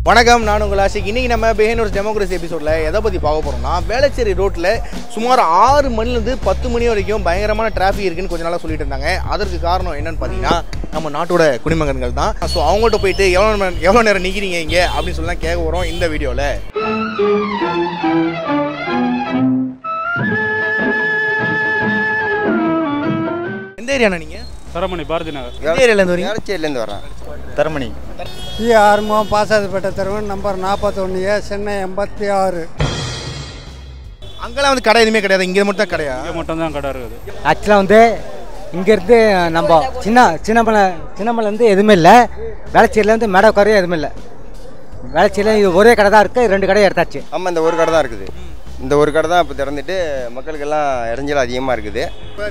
வணக்கம் நான் உங்கள் ஆஷிக் இன்னைக்கு நம்ம பெஹனூர் டெமோக்ரஸி எபிசோடில் எதை பற்றி பார்க்க போகிறோம்னா வேளச்சேரி ரோட்டில் சுமார் ஆறு மணிலேருந்து பத்து மணி வரைக்கும் பயங்கரமான டிராஃபிக் இருக்குன்னு கொஞ்ச நாளாக சொல்லிட்டு இருந்தாங்க அதற்கு காரணம் என்னன்னு பார்த்தீங்கன்னா நம்ம நாட்டோட குடிமகன்கள் தான் ஸோ அவங்கள்ட்ட போயிட்டு எவ்வளோ நேரம் எவ்வளோ நேரம் நிற்கிறீங்க இங்கே அப்படின்னு சொல்லலாம் கேட்க போகிறோம் இந்த வீடியோவில் எந்த ஏரியாண்ணா நீங்கள் தரமணி பாரதி நகர் எந்த ஏரியாலேருந்து வரீங்க வேளச்சேரியிலேருந்து வரேன் தரமணி சி ஆறுமுகம் பாசாதிப்பேட்டை தெருவன் நம்பர் நாற்பத்தொன்று ஏ சென்னை எண்பத்தி ஆறு அங்கெல்லாம் வந்து கடை எதுவுமே கிடையாது இங்கே மட்டும் தான் கடையா இங்கே மட்டும்தான் கடை இருக்குது ஆக்சுவலாக வந்து இங்கேருந்து நம்ம சின்ன சின்னமலை சின்னமலேருந்து எதுவுமே இல்லை வேளச்சேரியிலேருந்து மேடை குறையும் எதுவுமே இல்லை வேளச்சேரியில் இது ஒரே கடை தான் இருக்குது ரெண்டு கடை எடுத்தாச்சு ஆமாம் இந்த ஒரு கடை தான் இருக்குது இந்த ஒரு கடை தான் இப்போ திறந்துட்டு மக்களுக்கெல்லாம் இடைஞ்சல் அதிகமாக இருக்குது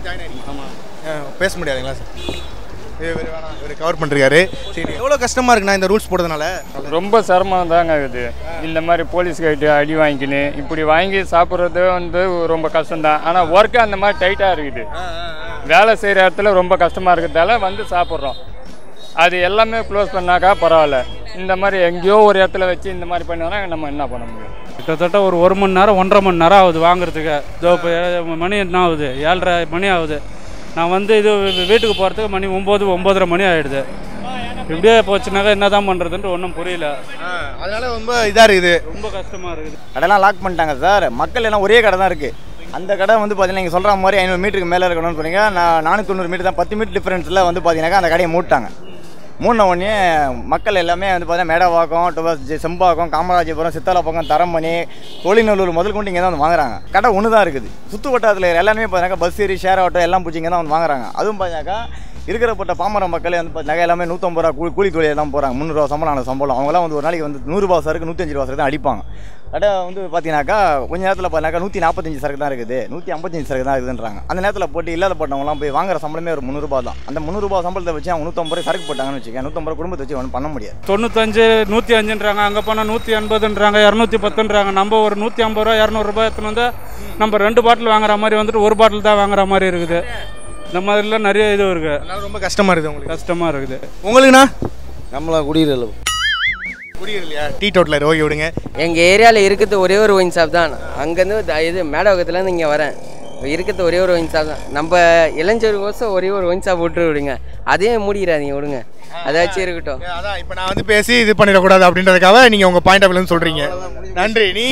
பேச முடியாதுங்களா சார் இவர் வேணாம் இவர் கவர் பண்ணுறாரு சரி எவ்வளோ கஷ்டமாக இருக்குண்ணா இந்த ரூல்ஸ் போடுறதுனால ரொம்ப சிரமம் தாங்க இது இந்த மாதிரி போலீஸ் கைட்டு அடி வாங்கிக்கின்னு இப்படி வாங்கி சாப்பிட்றது வந்து ரொம்ப கஷ்டம்தான் ஆனால் ஒர்க்கு அந்த மாதிரி டைட்டாக இருக்குது வேலை செய்கிற இடத்துல ரொம்ப கஷ்டமாக இருக்கிறதால வந்து சாப்பிட்றோம் அது எல்லாமே க்ளோஸ் பண்ணாக்கா பரவாயில்ல இந்த மாதிரி எங்கேயோ ஒரு இடத்துல வச்சு இந்த மாதிரி பண்ணோன்னா நம்ம என்ன பண்ண முடியும் கிட்டத்தட்ட ஒரு ஒரு மணி நேரம் ஒன்றரை மணி நேரம் ஆகுது வாங்குறதுக்கு இதோ இப்போ ஏ- மணி என்ன ஆகுது ஏழரை மணி ஆகுது நான் வந்து இது வீ- வீட்டுக்கு போகிறதுக்கு மணி ஒம்பது ஒம்பதரை மணி ஆகிடுது இப்படியே போச்சுனாக்கா என்ன தான் பண்ணுறதுன்ட்டு ஒன்றும் புரியல அதனால ரொம்ப இதாக இருக்குது ரொம்ப கஷ்டமாக இருக்குது கடைலாம் லாக் பண்ணிட்டாங்க சார் மக்கள் எல்லாம் ஒரே கடை தான் இருக்குது அந்த கடை வந்து பார்த்தீங்கன்னா நீங்கள் சொல்கிற மாதிரி ஐநூறு மீட்டருக்கு மேலே இருக்கணும்னு சொன்னீங்க நான் நானூற்றி தொண்ணூறு மீட்டர் தான் பத்து மீட்டர் டிஃப்ரென்ஸில் வந்து பார்த்தீங்கன்னாக்கா அந்த கடையை மூட்டாங்க மூடின உடனே மக்கள் எல்லாமே வந்து பார்த்தீங்கன்னா மேடவாக்கம் டுவஸ் செம்பாக்கம் காமராஜபுரம் சித்தாலப்பாக்கம் தரமணி தோழிநல்லூர் முதல் கொண்டு இங்கே தான் வந்து வாங்குறாங்க கடை ஒன்று தான் இருக்குது சுற்று வட்டாரத்தில் எல்லாருமே பார்த்தீங்கன்னா பஸ் ஏறி ஷேர் ஆட்டோ எல்லாம் பிடிச்சி இங்கே தான் வந்து வாங்குறாங்க அதுவும் பார்த்தீங்கன்னாக்கா இருக்கிறப்பட்ட பாமர மக்களே வந்து பார்த்தீங்கன்னா எல்லாமே நூற்றம்பது ரூபா கூலி கூலி தொழில் தான் போகிறாங்க முந்நூறுவா சம்பளம் நாலு சம்பளம் அவங்களாம் வந்து ஒரு நாளைக்கு வந்து நூறுரூபா சரக்கு நூற்றஞ்சு ரூபா சரக்கு தான் அடிப்பாங்க கடை வந்து பார்த்தீங்கன்னாக்கா கொஞ்ச நேரத்தில் பார்த்தீங்கன்னாக்கா நூற்றி நாற்பத்தஞ்சு சரக்கு தான் இருக்குது நூற்றி ஐம்பத்தஞ்சு சரக்கு தான் இருக்குதுன்றாங்க அந்த நேரத்தில் போட்டு இல்லாத போட்டவங்களாம் போய் வாங்குற சம்பளமே ஒரு முந்நூறுபா தான் அந்த முந்நூறுபா சம்பளத்தை வச்சு அவங்க நூற்றம்பது ரூபாய் சரக்கு போட்டாங்கன்னு வச்சுக்கேன் நூற்றம்பது ரூபா குடும்பத்தை வச்சு ஒன்றும் பண்ண முடியாது தொண்ணூத்தஞ்சு நூற்றி அஞ்சுன்றாங்க அங்கே போனால் நூற்றி எண்பதுன்றாங்க இரநூத்தி பத்துன்றாங்க நம்ம ஒரு நூற்றி ஐம்பது ரூபா இரநூறுபா எடுத்துன்னு வந்து நம்ம ரெண்டு பாட்டில் வாங்குற மாதிரி வந்துட்டு ஒரு பாட்டில் தான் வாங்குற மாதிரி இருக்குது இந்த மாதிரிலாம் நிறைய இது இருக்குது அதனால ரொம்ப கஷ்டமாக இருக்குது உங்களுக்கு கஷ்டமாக இருக்குது உங்களுக்குண்ணா நம்மளா குடியிருல புரியுது இல்லையா டீ டோட்டில் ஓகே விடுங்க எங்கள் ஏரியாவில் இருக்கிறது ஒரே ஒரு ஒயின் ஷாப் தான் அங்கேருந்து த- இது மேடவகத்துலேருந்து இங்கே வரேன் இருக்கிறது ஒரே ஒரு ஒயின் ஷாப் தான் நம்ம இளைஞருக்கோசம் ஒரே ஒரு ஒயின் ஷாப் விட்டு விடுங்க அதையும் மூடிடாதீங்க விடுங்க அதாச்சும் இருக்கட்டும் அதான் இப்போ நான் வந்து பேசி இது பண்ணிடக்கூடாது அப்படின்றதுக்காக நீங்கள் உங்கள் பாயிண்ட் ஆஃப் வியூன்னு சொல்கிறீங்க நன்றி நீ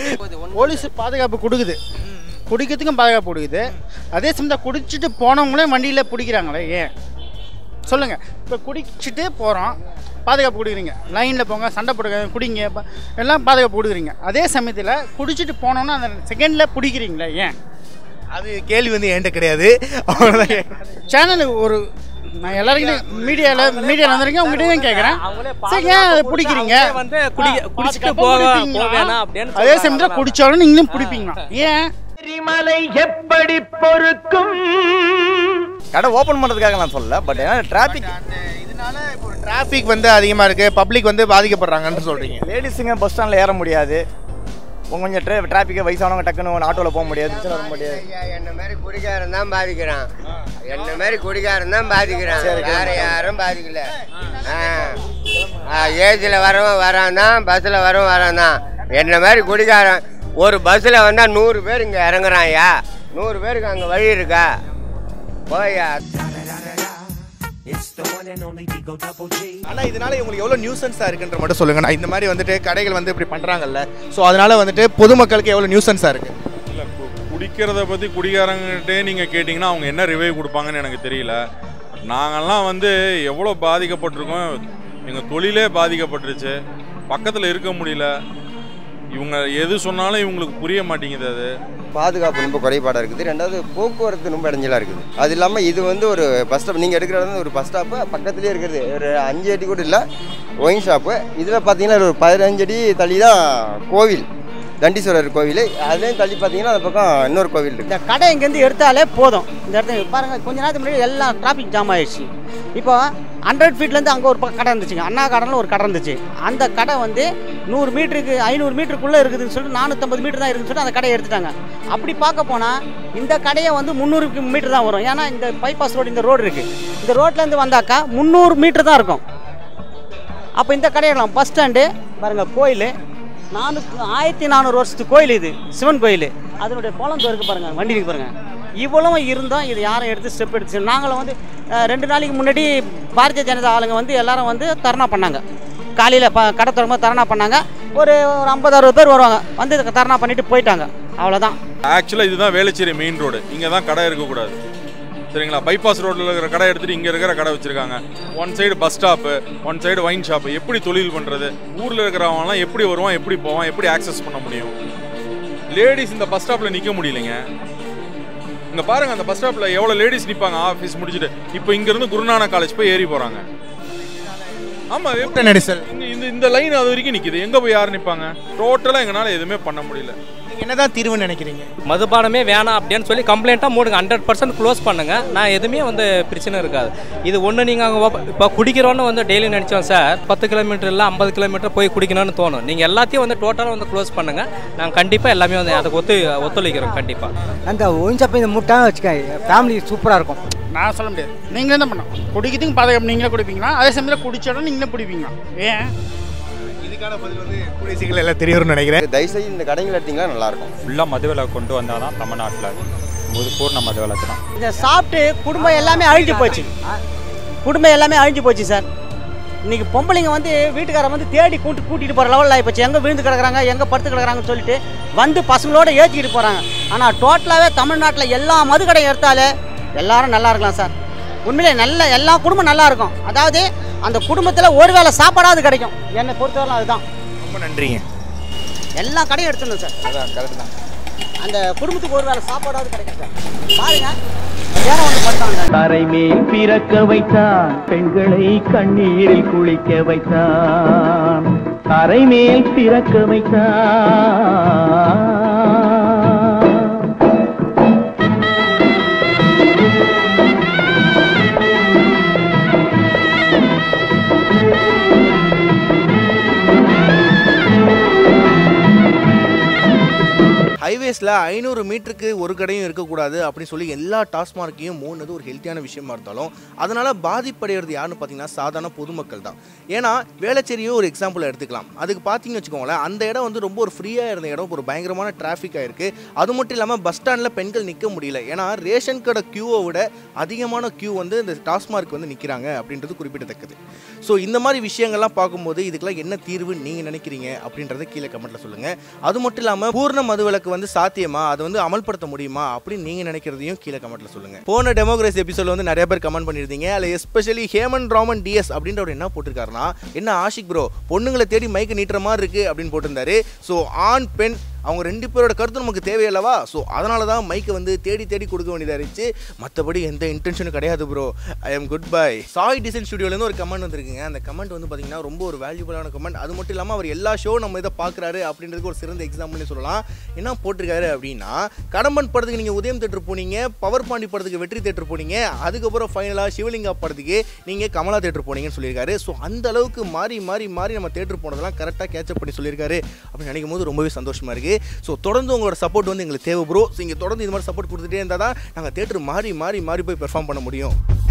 போலீஸ் பாதுகாப்பு கொடுக்குது குடிக்கிறதுக்கும் பாதுகாப்பு கொடுக்குது அதே சமயத்தில் குடிச்சிட்டு போனவங்களே வண்டியில் பிடிக்கிறாங்களே ஏன் சொல்லுங்கள் இப்போ குடிச்சிட்டு போகிறோம் பாதுகாப்பு கொடுக்குறீங்க லைனில் போங்க சண்டை போடுங்க குடிங்க ப- எல்லாம் பாதுகாப்பு கொடுக்குறீங்க அதே சமயத்தில் குடிச்சிட்டு போனோன்னா அந்த செகண்டில் பிடிக்கிறீங்களே ஏன் அது கேள்வி வந்து என்கிட்ட கிடையாது அவ்வளோதான் கேட்குறேன். சேனலுக்கு ஒரு நான் எல்லாருக்கிட்டையும் மீடியாவில் மீடியாவில் வந்திருக்கேன் உங்ககிட்டயும் கேட்குறேன் சரி ஏன் அதை பிடிக்கிறீங்க வந்து குடி- குடிச்சிட்டு பாதுகாப்பா போக- குடிப்பீங்களா? போவேனா அப்படின்னு அதே சமயத்தில் குடிச்சாலும் நீங்களும் பிடிப்பீங்களா ஏன் கடை ஓப்பன் பண்ணுறதுக்காக நான் சொல்லல பட் ஏன்னா டிராஃபிக் இதனால இப்போ ஒரு டிராஃபிக் வந்து அதிகமாக இருக்குது பப்ளிக் வந்து பாதிக்கப்படுறாங்கன்னு சொல்கிறீங்க லேடிஸுங்க பஸ் ஸ்டாண்டில் ஏற முடியாது கொஞ்சம் ட்ரே டிராஃபிக்கை வயசானவங்க டக்குன்னு ஆட்டோவில் போக முடியாது திருச்சியில் வர முடியாது என்ன மாதிரி குடிகாரன் தான் பாதிக்கிறான் என்ன மாதிரி குடிகாரன் தான் பாதிக்கிறான் வேற யாரும் பாதிக்கல ஏஜில் வரவன் வரான் தான் பஸ்ஸில் வரவன் வரான் தான் என்ன மாதிரி குடிகாரன் ஒரு பஸ்ஸில் வந்தால் நூறு பேர் இங்கே இறங்குறான் ஐயா நூறு பேருக்கு அங்கே வழி இருக்கா போயா ஆனால் இதனால உங்களுக்கு எவ்வளோ நியூசன்ஸாக இருக்குன்ற மட்டும் சொல்லுங்க நான் இந்த மாதிரி வந்துட்டு கடைகள் வந்து இப்படி பண்ணுறாங்கல்ல ஸோ அதனால வந்துட்டு பொதுமக்களுக்கு எவ்வளோ நியூசன்ஸாக இருக்குது இல்லை குடிக்கிறத பற்றி குடிகாரங்கிட்டே நீங்கள் கேட்டிங்கன்னா அவங்க என்ன ரிவைவ் கொடுப்பாங்கன்னு எனக்கு தெரியல நாங்கள்லாம் வந்து எவ்வளோ பாதிக்கப்பட்டிருக்கோம் எங்கள் தொழிலே பாதிக்கப்பட்டுருச்சு பக்கத்தில் இருக்க முடியல இவங்க எது சொன்னாலும் இவங்களுக்கு புரிய மாட்டேங்குது அது பாதுகாப்பு ரொம்ப குறைபாடாக இருக்குது ரெண்டாவது போக்குவரத்து ரொம்ப இடைஞ்சலாக இருக்குது அது இல்லாமல் இது வந்து ஒரு பஸ் ஸ்டாப் நீங்கள் எடுக்கிற இடம் வந்து ஒரு பஸ் ஸ்டாப்பு பக்கத்துலேயே இருக்கிறது ஒரு அஞ்சு அடி கூட இல்லை ஒயின் ஷாப்பு இதில் பார்த்தீங்கன்னா ஒரு பதினஞ்சு அடி தள்ளி தான் கோவில் தண்டீஸ்வரர் கோவில் அதுலேயும் தள்ளி பார்த்தீங்கன்னா அந்த பக்கம் இன்னொரு கோவில் இருக்குது இந்த கடை இங்கேருந்து எடுத்தாலே போதும் இந்த இடத்துல பாருங்க கொஞ்ச நேரத்துக்கு முன்னாடி எல்லாம் டிராஃபிக் ஜாம் ஆயிடுச்சு இப்போ ஹண்ட்ரட் ஃபீட்லேருந்து அங்கே ஒரு பக்கம் கடை இருந்துச்சுங்க அண்ணா கடையில் ஒரு கடை இருந்துச்சு அந்த கடை வந்து நூறு மீட்டருக்கு ஐநூறு மீட்டருக்குள்ளே இருக்குதுன்னு சொல்லிட்டு நானூற்றம்பது மீட்டர் தான் இருக்குதுன்னு சொல்லிட்டு அந்த கடையை எடுத்துட்டாங்க அப்படி பார்க்க போனால் இந்த கடையை வந்து முந்நூறு மீட்டர் தான் வரும் ஏன்னா இந்த பைபாஸ் ரோடு இந்த ரோடு இருக்குது இந்த ரோட்லேருந்து வந்தாக்கா முந்நூறு மீட்டர் தான் இருக்கும் அப்போ இந்த கடையிடலாம் பஸ் ஸ்டாண்டு பாருங்க கோயில் நானூற்றி ஆயிரத்தி நானூறு வருஷத்து கோயில் இது சிவன் கோயில் அதனுடைய குளம் இருக்கு பாருங்க வண்டி இருக்கு பாருங்க இவ்வளவும் இருந்தோம் இது யாரும் எடுத்து ஸ்டெப் எடுத்து நாங்களும் வந்து அஹ், ரெண்டு நாளைக்கு முன்னாடி பாரதிய ஜனதா ஆளுங்க வந்து எல்லாரும் வந்து தர்ணா பண்ணாங்க காலையில் ப கடை திறமை தர்ணா பண்ணாங்க ஒரு ஒரு ஐம்பது அறுபது பேர் வருவாங்க வந்து தர்ணா பண்ணிட்டு போயிட்டாங்க அவ்வளோதான் ஆக்சுவலாக இதுதான் வேளச்சேரி மெயின் ரோடு இங்கே தான் கடை இருக்கக்கூடாது சரிங்களா பைபாஸ் ரோட்டில் இருக்கிற கடை எடுத்துட்டு இங்கே இருக்கிற கடை வச்சிருக்காங்க one side bus stop one side wine shop எப்படி தொழில் பண்ணுறது ஊரில் இருக்கிறவங்கலாம் எப்படி வருவான் எப்படி போவான் எப்படி ஆக்சஸ் பண்ண முடியும் லேடிஸ் இந்த பஸ் ஸ்டாப்பில் நிற்க முடியலைங்க இங்கே பாருங்க அந்த பஸ் ஸ்டாப்பில் எவ்வளோ லேடிஸ் நிற்பாங்க ஆஃபீஸ் முடிச்சுட்டு இப்போ இங்கேருந்து குருநானக் காலேஜ் போய் ஏறி போகிறாங்க ஆமா கூட்ட நெரிசல். இங்க இந்த இந்த லைன் அது வரைக்கும் நிக்குது எங்க போய் யார் நிப்பாங்க டோட்டலா எங்கனால எதுவுமே பண்ண முடியல நீங்க என்னதான் தீர்வுன்னு நினைக்கிறீங்க மதுபானமே வேணாம் அப்படின்னு சொல்லி கம்ப்ளைண்ட்டாக மூடுங்க ஹண்ட்ரட் பர்சன்ட் க்ளோஸ் பண்ணுங்க நான் எதுவுமே வந்து பிரச்சனை இருக்காது இது ஒன்று நீங்கள் அங்கே இப்போ குடிக்கிறோன்னு வந்து டெய்லி நினச்சோம் சார் பத்து கிலோமீட்டர் இல்லை ஐம்பது கிலோமீட்டர் போய் குடிக்கணும்னு தோணும் நீங்கள் எல்லாத்தையும் வந்து டோட்டலாக வந்து க்ளோஸ் பண்ணுங்க நாங்கள் கண்டிப்பாக எல்லாமே வந்து அதுக்கு ஒத்து ஒத்துழைக்கிறோம் கண்டிப்பாக அந்த ஒயின்சாப்பை இந்த முட்டாக வச்சுக்க ஃபேமிலி சூப்பராக இருக்கும் நான் சொல்ல முடியாது நீங்களே தான் பண்ணணும் குடிக்கிறதுக்கு பாதுகாப்பு நீங்களே குடிப்பீங்களா அதே சமயத்தில் குடிச்சோட நீங்களே பிடிப்பீங்களா ஏன் இதுக்கான பதில் வந்து கூடிய சீக்கிரம் எல்லாம் தெரியும்னு நினைக்கிறேன் தயவுசெய்து இந்த கடைகள் எடுத்தீங்கன்னா நல்லா இருக்கும் ஃபுல்லாக மதுவிலை கொண்டு வந்தால் தான் தமிழ்நாட்டில் முது பூர்ண மதுவிலக்கு தான் இதை சாப்பிட்டு குடும்பம் எல்லாமே அழிஞ்சு போச்சு குடும்பம் எல்லாமே அழிஞ்சு போச்சு சார் இன்னைக்கு பொம்பளைங்க வந்து வீட்டுக்காரர் வந்து தேடி கூட்டு கூட்டிட்டு போற லெவலில் ஆகிப்போச்சு எங்கே விழுந்து கிடக்குறாங்க எங்கே படுத்து கிடக்குறாங்கன்னு சொல்லிட்டு வந்து பசங்களோட ஏற்றிக்கிட்டு போகிறாங்க ஆனால் டோட்டலாகவே தமிழ்நாட்டில் எல்லா மது கடையும் எடுத்தாலே எல்லாரும் நல்லா இருக்கலாம் சார் உண்மையிலே நல்ல எல்லா குடும்பம் நல்லா இருக்கும் அதாவது அந்த குடும்பத்தில் ஒரு வேளை சாப்பாடாவது கிடைக்கும் என்னை பொறுத்தவரை அதுதான் ரொம்ப நன்றிங்க எல்லா கடையும் எடுத்துடணும் சார் அதான் கரெக்ட் தான் அந்த குடும்பத்துக்கு ஒரு வேளை சாப்பாடாவது கிடைக்கும் சார் பாருங்க வேற ஒன்று பண்ணுறாங்க தரை மேல் பிறக்க வைத்தான் பெண்களை கண்ணீரில் குளிக்க வைத்தான் தரை மேல் பிறக்க வைத்தான் ஹைவேஸில் ஐநூறு மீட்டருக்கு ஒரு கடையும் இருக்கக்கூடாது அப்படின்னு சொல்லி எல்லா டாஸ்மார்க்கையும் மூணுது ஒரு ஹெல்த்தியான விஷயமா இருந்தாலும் அதனால் பாதிப்படைகிறது யாருன்னு பார்த்தீங்கன்னா சாதாரண பொதுமக்கள் தான் ஏன்னா வேளச்சேரியும் ஒரு எக்ஸாம்பிள் எடுத்துக்கலாம் அதுக்கு பார்த்தீங்கன்னு வச்சுக்கோங்களேன் அந்த இடம் வந்து ரொம்ப ஒரு ஃப்ரீயாக இருந்த இடம் ஒரு பயங்கரமான டிராஃபிக் ஆயிருக்கு அது மட்டும் இல்லாமல் பஸ் ஸ்டாண்டில் பெண்கள் நிற்க முடியல ஏன்னா ரேஷன் கடை க்யூவை விட அதிகமான க்யூ வந்து இந்த டாஸ்மார்க் வந்து நிற்கிறாங்க அப்படின்றது குறிப்பிடத்தக்கது ஸோ இந்த மாதிரி விஷயங்கள்லாம் பார்க்கும்போது இதுக்கெல்லாம் என்ன தீர்வு நீங்கள் நினைக்கிறீங்க அப்படின்றத கீழே கமெண்ட்டில் சொல்லுங்கள் அது மட்டும் இல்லாமல் பூர்ண மதுவிலக்கு வந்து சாத்தியமா அதை வந்து அமல்படுத்த முடியுமா அப்படின்னு நீங்கள் நினைக்கிறதையும் கீழே கமெண்ட்டில் சொல்லுங்கள் போன டெமோக்ரஸி எபிசோட வந்து நிறைய பேர் கமெண்ட் பண்ணியிருந்தீங்க அதில் எஸ்பெஷலி ஹேமன் ராமன் டிஎஸ் அப்படின்றவர் என்ன போட்டிருக்காருன்னா என்ன ஆஷிக் ப்ரோ பொண்ணுங்களை தேடி மைக்கு நீட்டுற மாதிரி இருக்கு அப்படின்னு போட்டிருந்தாரு ஸோ ஆண் பெண் அவங்க ரெண்டு பேரோட கருத்து நமக்கு தேவையல்லவா ஸோ அதனால தான் மைக்கை வந்து தேடி தேடி கொடுக்க வேண்டியதாக இருந்துச்சு மற்றபடி எந்த இன்டென்ஷனும் கிடையாது bro I am good by Sai design ஸ்டுடியோலேருந்து ஒரு கமெண்ட் வந்திருக்குங்க அந்த கமெண்ட் வந்து பார்த்தீங்கன்னா ரொம்ப ஒரு வேல்யூபிளான கமெண்ட் அது மட்டும் இல்லாமல் அவர் எல்லா ஷோ நம்ம இதை பார்க்குறாரு அப்படின்றதுக்கு ஒரு சிறந்த எக்ஸாம்பிள்னு சொல்லலாம் என்ன போட்டிருக்காரு அப்படின்னா கடம்பன் படத்துக்கு நீங்கள் உதயம் தேட்டர் போனீங்க பவர் பாண்டி படத்துக்கு வெற்றி தேட்டர் போனீங்க அதுக்கப்புறம் ஃபைனலாக சிவலிங்கா படத்துக்கு நீங்கள் கமலா தேட்டர் போனீங்கன்னு சொல்லியிருக்காரு ஸோ அந்த அளவுக்கு மாறி மாறி மாறி நம்ம தேட்டர் போனதெல்லாம் கரெக்டாக கேட்சப் பண்ணி சொல்லியிருக்காரு அப்படின்னு நினைக்கும் போது ரொம்பவே சந்தோஷமாக இருக்குது ஸோ தொடர்ந்து உங்களோட சப்போர்ட் வந்து எங்களுக்கு தேவை ப்ரோ ஸோ இங்கே தொடர்ந்து இது மாதிரி சப்போர்ட் கொடுத்துட்டே இருந்தால் தான் நாங்கள் தேட்டர் மாறி மாறி மாறி போய் பெர்ஃபார்ம் பண்ண முடியும்